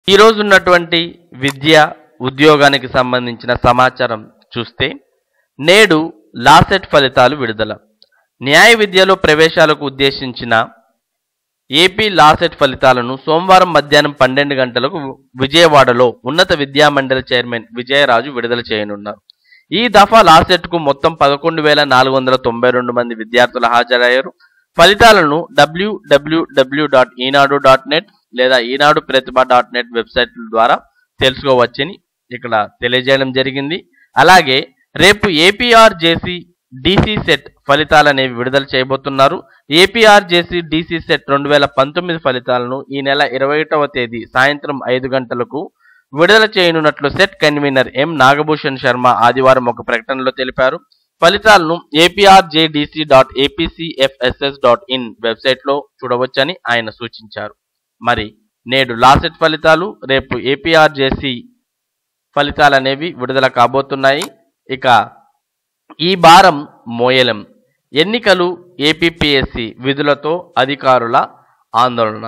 ఈరోజు ఉన్నటువంటి విద్య ఉద్యోగానికి సంబంధించిన సమాచారం చూస్తే నేడు లాసెట్ ఫలితాలు విడుదల న్యాయ విద్యలో ప్రవేశాలకు ఉద్దేశించిన ఏపీ లాసెట్ ఫలితాలను సోమవారం మధ్యాహ్నం పన్నెండు గంటలకు విజయవాడలో ఉన్నత విద్యా మండలి చైర్మన్ విజయరాజు విడుదల చేయనున్నారు ఈ దఫా లాసెట్కు మొత్తం పదకొండు వేల నాలుగు వందల తొంభై రెండు మంది విద్యార్థులు హాజరయ్యారు ఫలితాలను డబ్ల్యూడబ్ల్యూడబ్ల్యూ డాట్ ఈనాడు డాట్ నెట్ లేదా ఈనాడు ప్రతిభ డాట్ నెట్ వెబ్సైట్ల ద్వారా తెలుసుకోవచ్చని ఇక్కడ తెలియజేయడం జరిగింది అలాగే రేపు ఏపీఆర్ జేసీ డీసీ సెట్ ఫలితాలు అనేవి విడుదల చేయబోతున్నారు ఏపీఆర్ జేసీ డీసీ సెట్ రెండు వేల పంతొమ్మిది ఫలితాలను ఈ నెల ఇరవై ఒకటవ తేదీ సాయంత్రం ఐదు గంటలకు విడుదల చేయనున్నట్లు set convener M Nagabhushan Sharma ఆదివారం ఒక ప్రకటనలో తెలిపారు ఫలితాలను APRJDC dot APCFSS dot in వెబ్సైట్లో చూడవచ్చని ఆయన సూచించారు మరి నేడు లాసెట్ ఫలితాలు రేపు ఏపీఆర్జేసీ ఫలితాలు అనేవి విడుదల కాబోతున్నాయి ఇక ఈ వారం మోయలం ఎన్నికలు ఏపీపీఎస్సి విధులతో అధికారుల ఆందోళన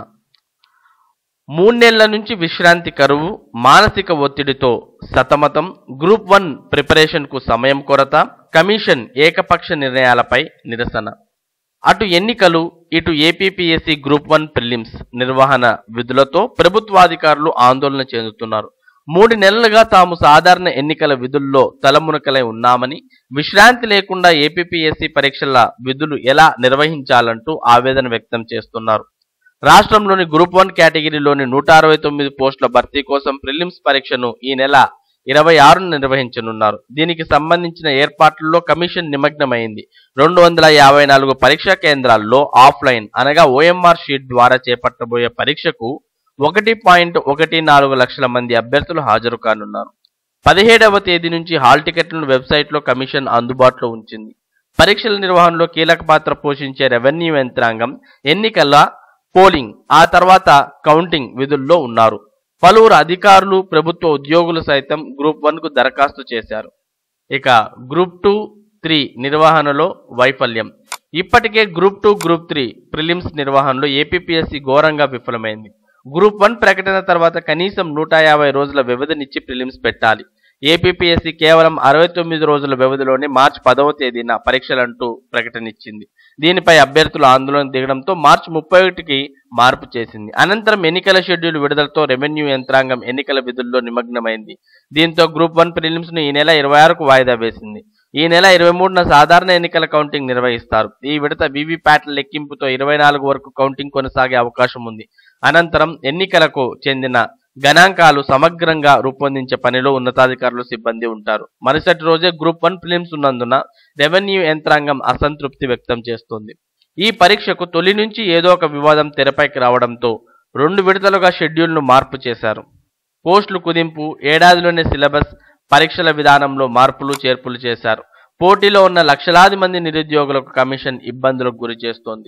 మూడేళ్ల నుంచి విశ్రాంతి కరువు మానసిక ఒత్తిడితో సతమతం గ్రూప్ వన్ ప్రిపరేషన్కు సమయం కొరత కమిషన్ ఏకపక్ష నిర్ణయాలపై నిరసన అటు ఎన్నికలు ఇటు ఏపీపీఎస్సీ గ్రూప్ వన్ ప్రిలిమ్స్ నిర్వహణ విధులతో ప్రభుత్వాధికారులు ఆందోళన చెందుతున్నారు మూడు నెలలుగా తాము సాధారణ ఎన్నికల విధుల్లో తలమునకలై ఉన్నామని విశ్రాంతి లేకుండా ఏపీపీఎస్సీ పరీక్షల విధులు ఎలా నిర్వహించాలంటూ ఆవేదన వ్యక్తం చేస్తున్నారు రాష్ట్రంలోని గ్రూప్ వన్ కేటగిరీలోని నూట అరవై తొమ్మిది పోస్టుల భర్తీ కోసం ప్రిలిమ్స్ పరీక్షను ఈ నెల ఇరవై ఆరున నిర్వహించనున్నారు దీనికి సంబంధించిన ఏర్పాట్లలో కమిషన్ నిమగ్నమైంది రెండు వందల యాభై నాలుగు పరీక్షా కేంద్రాల్లో ఆఫ్లైన్ అనగా ఓఎంఆర్ షీట్ ద్వారా చేపట్టబోయే పరీక్షకు ఒకటి పాయింట్ ఒకటి నాలుగు లక్షల మంది అభ్యర్థులు హాజరు కానున్నారు పదిహేడవ తేదీ నుంచి హాల్ టికెట్లను వెబ్సైట్లో కమిషన్ అందుబాటులో ఉంచింది పరీక్షల నిర్వహణలో కీలక పాత్ర పోషించే రెవెన్యూ యంత్రాంగం ఎన్నికల పోలింగ్ ఆ తర్వాత కౌంటింగ్ విధుల్లో ఉన్నారు పలువురు అధికారులు ప్రభుత్వ ఉద్యోగులు సైతం గ్రూప్ వన్ కు దరఖాస్తు చేశారు ఇక గ్రూప్ టూ త్రీ నిర్వహణలో వైఫల్యం ఇప్పటికే group two group three prelims నిర్వహణలో ఏపీపీఎస్సీ ఘోరంగా విఫలమైంది గ్రూప్ వన్ ప్రకటన తర్వాత కనీసం నూట యాభై రోజుల వ్యవధినిచ్చి ప్రిలిమ్స్ పెట్టాలి ఏపీపీఎస్సీ కేవలం అరవై తొమ్మిది రోజుల వ్యవధిలోనే మార్చి పదవ తేదీన పరీక్షలంటూ ప్రకటన ఇచ్చింది దీనిపై అభ్యర్థులు ఆందోళన దిగడంతో మార్చి ముప్పై ఒకటికి మార్పు చేసింది అనంతరం ఎన్నికల షెడ్యూల్ విడుదలతో రెవెన్యూ యంత్రాంగం ఎన్నికల విధుల్లో నిమగ్నమైంది దీంతో గ్రూప్ వన్ ప్రిలిమ్స్ ను ఈ నెల ఇరవై ఆరుకు వాయిదా వేసింది ఈ నెల ఇరవై మూడున సాధారణ ఎన్నికల కౌంటింగ్ నిర్వహిస్తారు ఈ విడత వీవీప్యాట్ల లెక్కింపుతో ఇరవై నాలుగు వరకు కౌంటింగ్ కొనసాగే అవకాశం ఉంది అనంతరం ఎన్నికలకు చెందిన గణాంకాలు సమగ్రంగా రూపొందించే పనిలో ఉన్నతాధికారులు సిబ్బంది ఉంటారు మరుసటి రోజే గ్రూప్ వన్ ఫిలిమ్స్ ఉన్నందున రెవెన్యూ యంత్రాంగం అసంతృప్తి వ్యక్తం చేస్తోంది ఈ పరీక్షకు తొలి నుంచి ఏదో ఒక వివాదం తెరపైకి రావడంతో రెండు విడతలుగా షెడ్యూల్ను మార్పు చేశారు పోస్టులు కుదింపు ఏడాదిలోనే సిలబస్ పరీక్షల విధానంలో మార్పులు చేర్పులు చేశారు పోటీలో ఉన్న లక్షలాది మంది నిరుద్యోగులకు కమిషన్ ఇబ్బందులకు గురి చేస్తోంది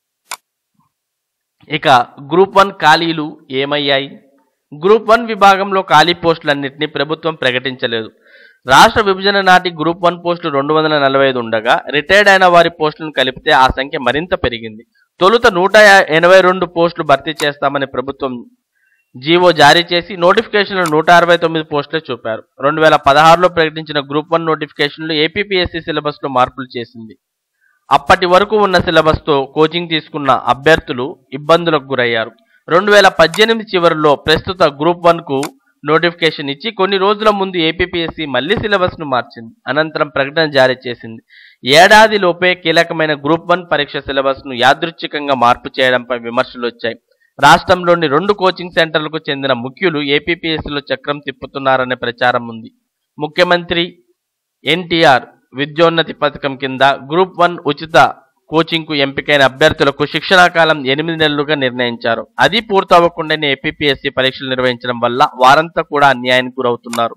ఇక గ్రూప్ వన్ ఖాళీలు ఏమయ్యాయి గ్రూప్ వన్ విభాగంలో ఖాళీ పోస్టులన్నింటినీ ప్రభుత్వం ప్రకటించలేదు రాష్ట్ర విభజన నాటి గ్రూప్ వన్ పోస్టులు రెండు వందల నలభై ఐదు ఉండగా రిటైర్డ్ అయిన వారి పోస్టులను కలిపితే ఆ సంఖ్య మరింత పెరిగింది తొలుత నూట ఎనభై రెండు పోస్టులు భర్తీ చేస్తామని ప్రభుత్వం జీవో జారీ చేసి నోటిఫికేషన్లు నూట అరవై తొమ్మిది పోస్టులే చూపారు రెండు వేల పదహారులో ప్రకటించిన గ్రూప్ వన్ నోటిఫికేషన్లు ఏపీపీఎస్సీ సిలబస్లో మార్పులు చేసింది అప్పటి వరకు ఉన్న సిలబస్తో కోచింగ్ తీసుకున్న అభ్యర్థులు ఇబ్బందులకు గురయ్యారు రెండు వేల పద్దెనిమిది చివరిలో ప్రస్తుత గ్రూప్ వన్కు నోటిఫికేషన్ ఇచ్చి కొన్ని రోజుల ముందు ఏపీపీఎస్సీ మళ్లీ సిలబస్ను మార్చింది అనంతరం ప్రకటన జారీ చేసింది ఏడాది లోపే కీలకమైన గ్రూప్ వన్ పరీక్ష సిలబస్ను యాదృచ్ఛికంగా మార్పు చేయడంపై విమర్శలు వచ్చాయి రాష్ట్రంలోని రెండు కోచింగ్ సెంటర్లకు చెందిన ముఖ్యులు ఏపీపీఎస్సీలో చక్రం తిప్పుతున్నారనే ప్రచారం ఉంది ముఖ్యమంత్రి ఎన్టీఆర్ విద్యోన్నతి పథకం కింద గ్రూప్ వన్ ఉచిత కోచింగ్కు ఎంపికైన అభ్యర్థులకు శిక్షణా కాలం ఎనిమిది నెలలుగా నిర్ణయించారు అది పూర్తవ్వకుండానే ఏపీపీఎస్సీ పరీక్షలు నిర్వహించడం వల్ల వారంతా కూడా అన్యాయానికి గురవుతున్నారు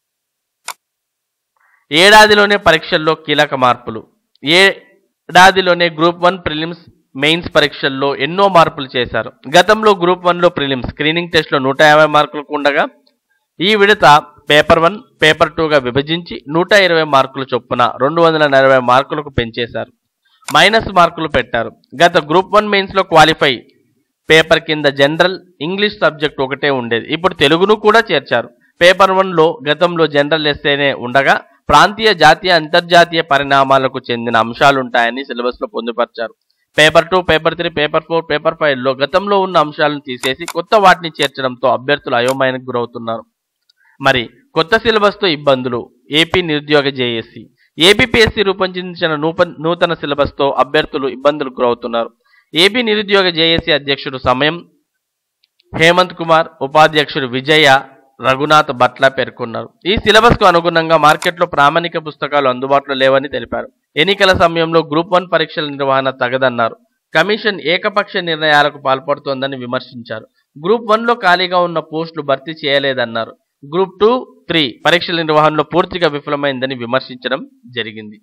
ఏడాదిలోనే పరీక్షల్లో కీలక మార్పులు ఏడాదిలోనే గ్రూప్ వన్ ప్రిలిమ్స్ మెయిన్స్ పరీక్షల్లో ఎన్నో మార్పులు చేశారు గతంలో గ్రూప్ వన్లో ప్రిలిమ్స్ స్క్రీనింగ్ టెస్ట్లో నూట యాభై మార్కులకు ఉండగా ఈ విడత పేపర్ వన్ పేపర్ టూగా విభజించి నూట ఇరవై మార్కుల చొప్పున రెండు వందల నలభై మార్కులకు పెంచేశారు మైనస్ మార్కులు పెట్టారు గత గ్రూప్ వన్ మెయిన్స్లో క్వాలిఫై పేపర్ కింద జనరల్ ఇంగ్లీష్ సబ్జెక్ట్ ఒకటే ఉండేది ఇప్పుడు తెలుగును కూడా చేర్చారు పేపర్ వన్లో గతంలో జనరల్ ఎస్సేనే ఉండగా ప్రాంతీయ జాతీయ అంతర్జాతీయ పరిణామాలకు చెందిన అంశాలుంటాయని సిలబస్లో పొందుపరిచారు paper two paper three paper four paper ఫైవ్లో గతంలో ఉన్న అంశాలను తీసేసి కొత్త వాటిని చేర్చడంతో అభ్యర్థులు అయోమయానికి గురవుతున్నారు మరి కొత్త సిలబస్తో ఇబ్బందులు ఏపీ నిరుద్యోగ జేఏసీ ఏపీపీఎస్సీ రూపొందించిన నూప నూతన సిలబస్తో అభ్యర్థులు ఇబ్బందులకు గురవుతున్నారు ఏపీ నిరుద్యోగ జేఏసీ అధ్యక్షుడు సమయం హేమంత్ కుమార్ ఉపాధ్యక్షుడు విజయ రఘునాథ్ భట్ల పేర్కొన్నారు ఈ సిలబస్ కు అనుగుణంగా మార్కెట్లో ప్రామాణిక పుస్తకాలు అందుబాటులో లేవని తెలిపారు ఎన్నికల సమయంలో గ్రూప్ వన్ పరీక్షల నిర్వహణ తగదన్నారు కమిషన్ ఏకపక్ష నిర్ణయాలకు పాల్పడుతోందని విమర్శించారు గ్రూప్ వన్ లో ఖాళీగా ఉన్న పోస్టులు భర్తీ చేయలేదన్నారు గ్రూప్ టూ త్రీ పరీక్షల నిర్వహణలో పూర్తిగా విఫలమైందని విమర్శించడం జరిగింది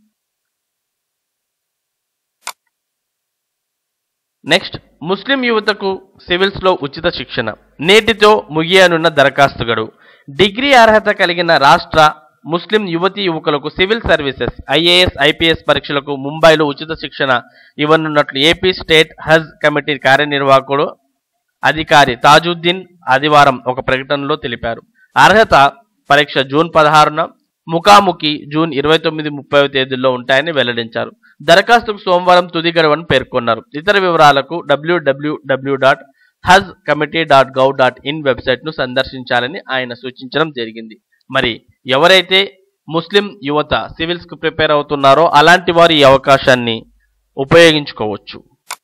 నెక్స్ట్ ముస్లిం యువతకు సివిల్స్ లో ఉచిత శిక్షణ నేటితో ముగియనున్న దరఖాస్తు గడువు డిగ్రీ అర్హత కలిగిన రాష్ట్ర ముస్లిం యువతీ యువకులకు సివిల్ సర్వీసెస్ ఐఏఎస్ ఐపీఎస్ పరీక్షలకు ముంబైలో ఉచిత శిక్షణ ఇవ్వనున్నట్లు ఏపీ స్టేట్ హజ్ కమిటీ కార్యనిర్వాహకుడు అధికారి తాజుద్దీన్ ఆదివారం ఒక ప్రకటనలో తెలిపారు అర్హత పరీక్ష జూన్ పదహారున ముఖాముఖి జూన్ ఇరవై తొమ్మిది ముప్పై తేదీల్లో ఉంటాయని వెల్లడించారు దరఖాస్తుకు సోమవారం తుది గడువని పేర్కొన్నారు ఇతర వివరాలకు డబ్ల్యూడబ్ల్యూడబ్ల్యూ dot Haj committee dot gov dot in వెబ్సైట్ను సందర్శించాలని ఆయన సూచించడం జరిగింది మరి ఎవరైతే ముస్లిం యువత సివిల్స్కు ప్రిపేర్ అవుతున్నారో అలాంటి వారు ఈ అవకాశాన్ని ఉపయోగించుకోవచ్చు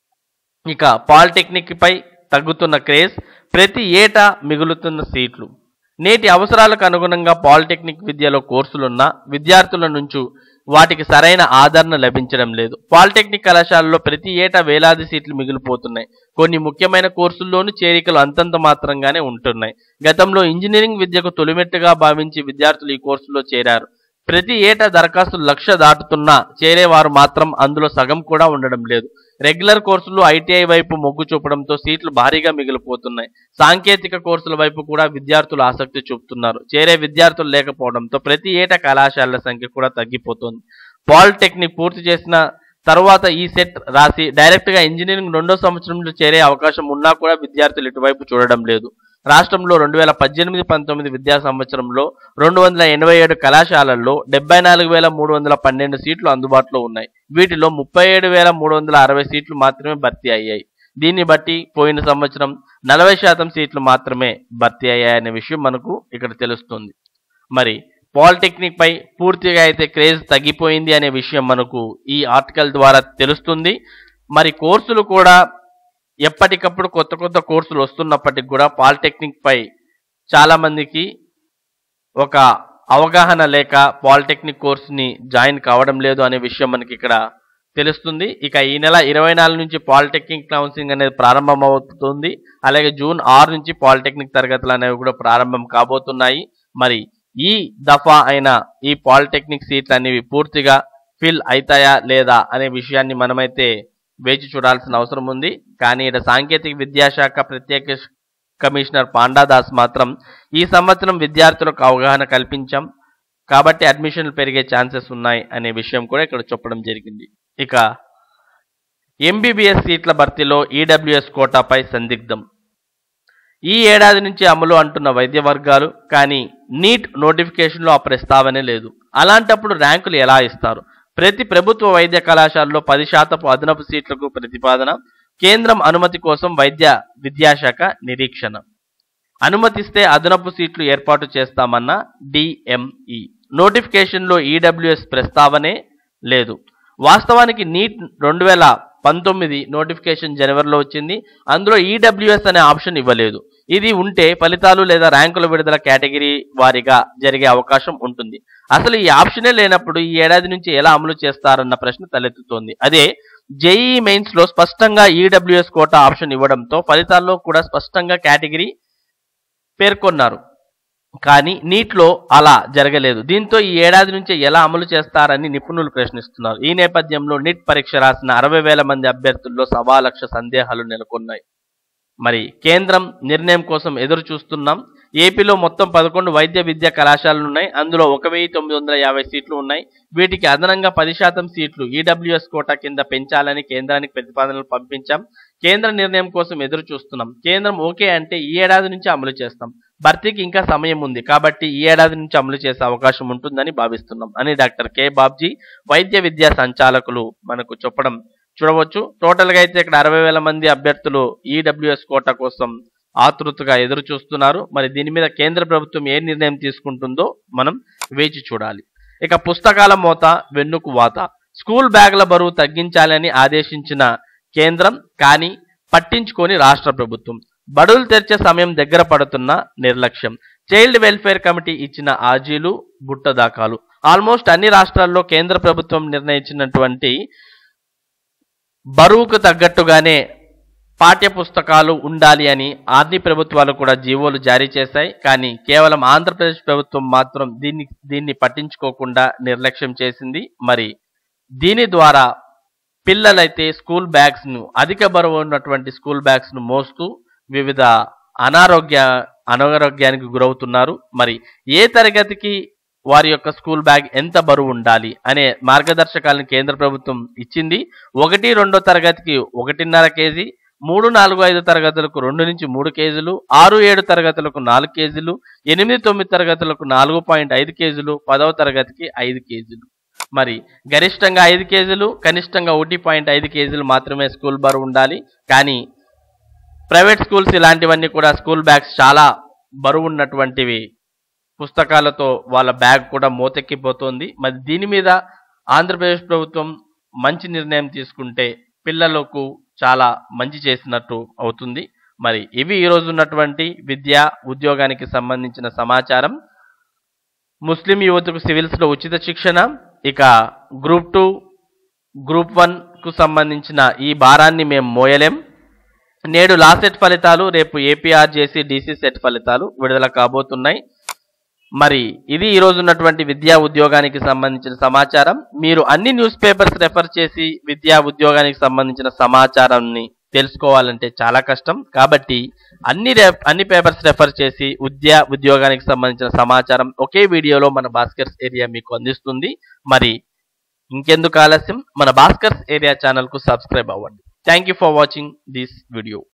ఇక పాలిటెక్నిక్ పై తగ్గుతున్న క్రేజ్ ప్రతి ఏటా మిగులుతున్న సీట్లు నేటి అవసరాలకు అనుగుణంగా పాలిటెక్నిక్ విద్యలో కోర్సులున్న విద్యార్థుల నుంచి వాటికి సరైన ఆదరణ లభించడం లేదు పాలిటెక్నిక్ కళాశాలలో ప్రతి ఏటా వేలాది సీట్లు మిగిలిపోతున్నాయి కొన్ని ముఖ్యమైన కోర్సుల్లోనూ చేరికలు అంతంత మాత్రంగానే ఉంటున్నాయి గతంలో ఇంజనీరింగ్ విద్యకు తొలిమెట్టుగా భావించి విద్యార్థులు ఈ కోర్సులో చేరారు ప్రతి ఏటా దరఖాస్తులు లక్ష దాటుతున్నా చేరేవారు మాత్రం అందులో సగం కూడా ఉండడం లేదు రెగ్యులర్ కోర్సులు ఐటీఐ వైపు మొగ్గు చూపడంతో సీట్లు భారీగా మిగిలిపోతున్నాయి సాంకేతిక కోర్సుల వైపు కూడా విద్యార్థులు ఆసక్తి చూపుతున్నారు చేరే విద్యార్థులు లేకపోవడంతో ప్రతి ఏటా కళాశాలల సంఖ్య కూడా తగ్గిపోతుంది పాలిటెక్నిక్ పూర్తి చేసిన తర్వాత ఈ సెట్ రాసి డైరెక్ట్ గా ఇంజనీరింగ్ రెండో సంవత్సరంలో చేరే అవకాశం ఉన్నా కూడా విద్యార్థులు ఇటువైపు చూడడం లేదు రాష్ట్రంలో రెండు వేల పద్దెనిమిది పంతొమ్మిది విద్యా సంవత్సరంలో రెండు వందల ఎనభై ఏడు కళాశాలల్లో డెబ్బై నాలుగు వేల మూడు వందల పన్నెండు సీట్లు అందుబాటులో ఉన్నాయి వీటిలో ముప్పై ఏడు వేల మూడు వందల అరవై సీట్లు మాత్రమే భర్తీ అయ్యాయి దీన్ని బట్టి పోయిన సంవత్సరం నలభై శాతం సీట్లు మాత్రమే భర్తీ అయ్యాయనే విషయం మనకు ఇక్కడ తెలుస్తుంది మరి పాలిటెక్నిక్ పై పూర్తిగా అయితే క్రేజ్ తగ్గిపోయింది అనే విషయం మనకు ఈ ఆర్టికల్ ద్వారా తెలుస్తుంది మరి కోర్సులు కూడా ఎప్పటికప్పుడు కొత్త కొత్త కోర్సులు వస్తున్నప్పటికి కూడా పాలిటెక్నిక్ పై చాలా మందికి ఒక అవగాహన లేక పాలిటెక్నిక్ కోర్సుని జాయిన్ కావడం లేదు అనే విషయం మనకి ఇక్కడ తెలుస్తుంది ఇక ఈ నెల ఇరవై నాలుగు నుంచి పాలిటెక్నిక్ కౌన్సిలింగ్ అనేది ప్రారంభం అవుతుంది అలాగే జూన్ ఆరు నుంచి పాలిటెక్నిక్ తరగతులు అనేవి కూడా ప్రారంభం కాబోతున్నాయి మరి ఈ దఫా అయిన ఈ పాలిటెక్నిక్ సీట్లు అనేవి పూర్తిగా ఫిల్ అవుతాయా లేదా అనే విషయాన్ని మనమైతే వేచి చూడాల్సిన అవసరం ఉంది కానీ ఇక్కడ సాంకేతిక విద్యాశాఖ ప్రత్యేక కమిషనర్ పాండాదాస్ మాత్రం ఈ సంవత్సరం విద్యార్థులకు అవగాహన కల్పించాం కాబట్టి అడ్మిషన్లు పెరిగే ఛాన్సెస్ ఉన్నాయి అనే విషయం కూడా ఇక్కడ చెప్పడం జరిగింది ఇక ఎంబీబీఎస్ సీట్ల భర్తీలో ఈడబ్ల్యూఎస్ కోటాపై సందిగ్ధం ఈ ఏడాది నుంచి అమలు అంటున్న వైద్య వర్గాలు కానీ నీట్ నోటిఫికేషన్లో ఆ ప్రస్తావనే లేదు అలాంటప్పుడు ర్యాంకులు ఎలా ఇస్తారు ప్రతి ప్రభుత్వ వైద్య కళాశాలలో పది శాతపు అదనపు సీట్లకు ప్రతిపాదన కేంద్రం అనుమతి కోసం వైద్య విద్యాశాఖ నిరీక్షణ అనుమతిస్తే అదనపు సీట్లు ఏర్పాటు చేస్తామన్న డిఎంఈ నోటిఫికేషన్లో ఈడబ్ల్యూఎస్ ప్రస్తావనే లేదు వాస్తవానికి నీట్ రెండు వేల పంతొమ్మిది నోటిఫికేషన్ జనవరిలో వచ్చింది అందులో ఈడబ్ల్యూఎస్ అనే ఆప్షన్ ఇవ్వలేదు ఇది ఉంటే ఫలితాలు లేదా ర్యాంకుల విడుదల కేటగిరీ వారీగా జరిగే అవకాశం ఉంటుంది అసలు ఈ ఆప్షనే లేనప్పుడు ఈ ఏడాది నుంచి ఎలా అమలు చేస్తారన్న ప్రశ్న తలెత్తుతోంది అదే జేఈ మెయిన్స్ లో స్పష్టంగా ఈడబ్ల్యూఎస్ కోటా ఆప్షన్ ఇవ్వడంతో ఫలితాల్లో కూడా స్పష్టంగా కేటగిరీ పేర్కొన్నారు కానీ నీట్లో అలా జరగలేదు దీంతో ఈ ఏడాది నుంచే ఎలా అమలు చేస్తారని నిపుణులు ప్రశ్నిస్తున్నారు ఈ నేపథ్యంలో నీట్ పరీక్ష రాసిన అరవై వేల మంది అభ్యర్థుల్లో సవా లక్ష సందేహాలు నెలకొన్నాయి మరి కేంద్రం నిర్ణయం కోసం ఎదురు చూస్తున్నాం ఏపీలో మొత్తం పదకొండు వైద్య విద్యా కళాశాలలు ఉన్నాయి అందులో ఒక వెయ్యి తొమ్మిది వందల యాభై సీట్లు ఉన్నాయి వీటికి అదనంగా పది శాతం సీట్లు ఈడబ్ల్యూఎస్ కోటా కింద పెంచాలని కేంద్రానికి ప్రతిపాదనలు పంపించాం కేంద్ర నిర్ణయం కోసం ఎదురు చూస్తున్నాం కేంద్రం ఓకే అంటే ఈ ఏడాది నుంచి అమలు చేస్తాం భర్తీకి ఇంకా సమయం ఉంది కాబట్టి ఈ ఏడాది నుంచి అమలు చేసే అవకాశం ఉంటుందని భావిస్తున్నాం అని డాక్టర్ కె బాబ్జీ వైద్య విద్యా సంచాలకులు మనకు చెప్పడం చూడవచ్చు టోటల్ గా అయితే ఇక్కడ అరవై వేల మంది అభ్యర్థులు ఈడబ్ల్యూఎస్ కోటా కోసం ఆతృతగా ఎదురు చూస్తున్నారు మరి దీని మీద కేంద్ర ప్రభుత్వం ఏ నిర్ణయం తీసుకుంటుందో మనం వేచి చూడాలి ఇక పుస్తకాల మోత వెన్నుకు వాత స్కూల్ బ్యాగుల బరువు తగ్గించాలని ఆదేశించిన కేంద్రం కానీ పట్టించుకొని రాష్ట్ర ప్రభుత్వం బడులు తెరిచే సమయం దగ్గర పడుతున్న నిర్లక్ష్యం చైల్డ్ వెల్ఫేర్ కమిటీ ఇచ్చిన ఆజీలు బుట్ట దాఖలు ఆల్మోస్ట్ అన్ని రాష్ట్రాల్లో కేంద్ర ప్రభుత్వం నిర్ణయించినటువంటి బరువుకు తగ్గట్టుగానే పాఠ్య పుస్తకాలు ఉండాలి అని అన్ని ప్రభుత్వాలు కూడా జీవోలు జారీ చేశాయి కానీ కేవలం ఆంధ్రప్రదేశ్ ప్రభుత్వం మాత్రం దీన్ని దీన్ని పట్టించుకోకుండా నిర్లక్ష్యం చేసింది మరి దీని ద్వారా పిల్లలైతే స్కూల్ బ్యాగ్స్ ను అధిక బరువు ఉన్నటువంటి స్కూల్ బ్యాగ్స్ ను మోస్తూ వివిధ అనారోగ్య అనారోగ్యానికి గురవుతున్నారు మరి ఏ తరగతికి వారి యొక్క స్కూల్ బ్యాగ్ ఎంత బరువు ఉండాలి అనే మార్గదర్శకాలను కేంద్ర ప్రభుత్వం ఇచ్చింది ఒకటి రెండో తరగతికి ఒకటిన్నర కేజీ మూడు నాలుగు ఐదు తరగతులకు రెండు నుంచి మూడు కేజీలు ఆరు ఏడు తరగతులకు నాలుగు కేజీలు ఎనిమిది తొమ్మిది తరగతులకు నాలుగు పాయింట్ ఐదు కేజీలు పదవ తరగతికి ఐదు కేజీలు మరి గరిష్టంగా ఐదు కేజీలు కనిష్టంగా ఒకటి పాయింట్ ఐదు కేజీలు మాత్రమే స్కూల్ బరువు ఉండాలి కానీ ప్రైవేట్ స్కూల్స్ ఇలాంటివన్నీ కూడా స్కూల్ బ్యాగ్స్ చాలా బరువు ఉన్నటువంటివి పుస్తకాలతో వాళ్ళ బ్యాగ్ కూడా మోతెక్కిపోతుంది మరి దీని మీద ఆంధ్రప్రదేశ్ ప్రభుత్వం మంచి నిర్ణయం తీసుకుంటే పిల్లలకు చాలా మంచి చేసినట్టు అవుతుంది మరి ఇవి ఈరోజు ఉన్నటువంటి విద్య ఉద్యోగానికి సంబంధించిన సమాచారం ముస్లిం యువతకు సివిల్స్లో ఉచిత శిక్షణ ఇక గ్రూప్ టూ గ్రూప్ వన్ కు సంబంధించిన ఈ భారాన్ని మేము మోయలేం నేడు లా సెట్ ఫలితాలు రేపు ఏపీఆర్జేసీ డీసీ సెట్ ఫలితాలు విడుదల కాబోతున్నాయి మరి ఇది ఈ రోజు ఉన్నటువంటి విద్యా ఉద్యోగానికి సంబంధించిన సమాచారం మీరు అన్ని న్యూస్ పేపర్స్ రెఫర్ చేసి విద్యా ఉద్యోగానికి సంబంధించిన సమాచారాన్ని తెలుసుకోవాలంటే చాలా కష్టం కాబట్టి అన్ని రెఫ్ అన్ని పేపర్స్ రెఫర్ చేసి విద్యా ఉద్యోగానికి సంబంధించిన సమాచారం ఒకే వీడియోలో మన భాస్కర్స్ ఏరియా మీకు అందిస్తుంది మరి ఇంకెందుకు ఆలస్యం మన భాస్కర్స్ ఏరియా ఛానల్కు సబ్స్క్రైబ్ అవ్వండి thank you for watching this video